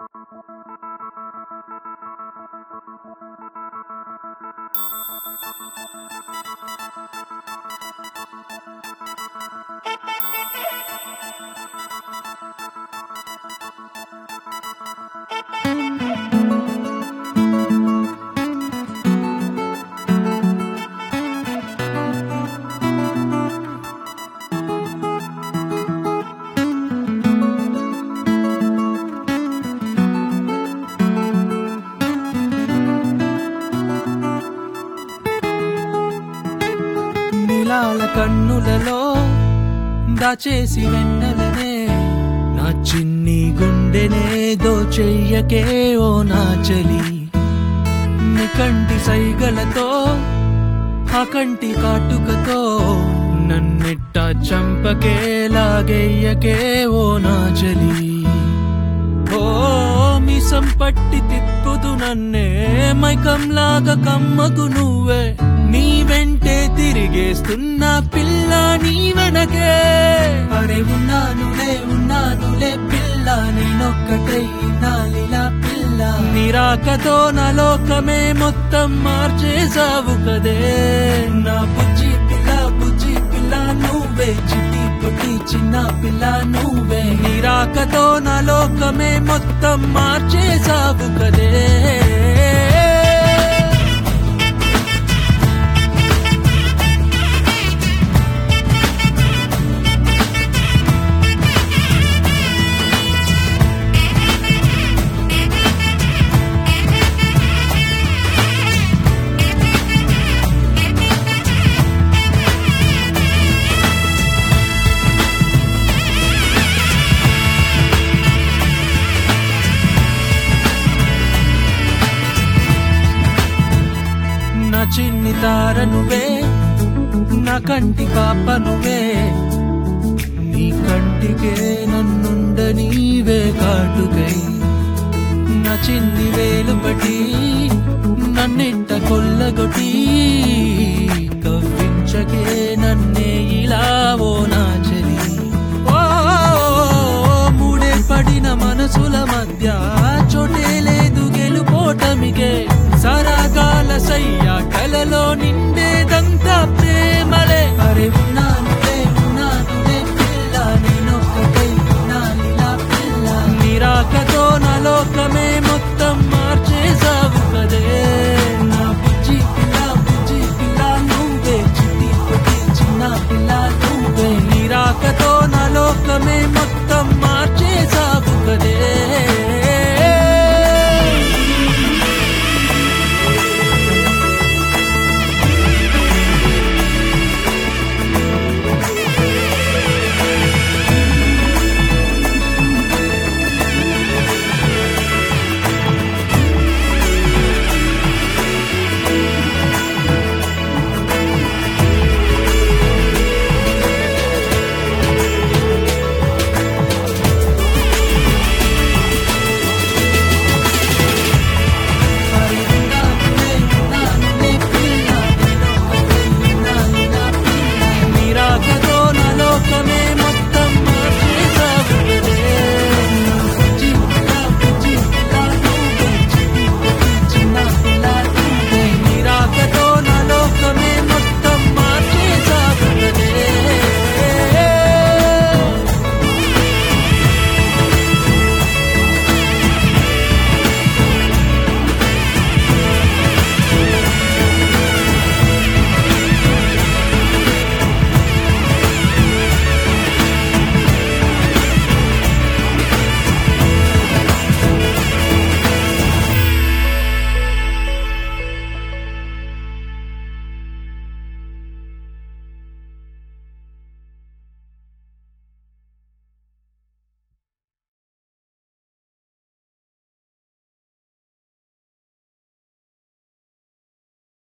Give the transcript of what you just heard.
నీలాల కన్నులలో దాచేసి వెన్నెలనే నా చిన్ని గుండెనేదో చెయ్యకే ఓ నా చలి నీ కంటి సైగలతో ఆ కంటి కాటుకతో నన్నిట్ట చంపకే లాగెయ్యకే ఓ నా చలి ఓ మిసం పట్టి తిప్పుదు నన్నే మైకంలాగా కమ్మకు నువ్వే నీ వెంటే తిరిగేస్తున్నా పిల్ల నీ వెనకే అరే ఉన్నానులే ఉన్నానులే పిల్ల నేనొక్కటే నాలిలా పిల్ల నిరాకతో నా లోకమే మొత్తం మార్చేసావు కదే నా బుజ్జి పిల్ల బుజ్జి పిల్ల నువ్వే చిట్టి పుట్టి చిన్న పిల్ల నువ్వే నిరాకతో నా లోకమే మొత్తం మార్చేసావు కదే నా చిన్ని తార నువ్వే నా కంటి పాప నువ్వే నీ కంటికే నన్నుండ నీవే కాటుకై నా చిన్ని వేలు పటి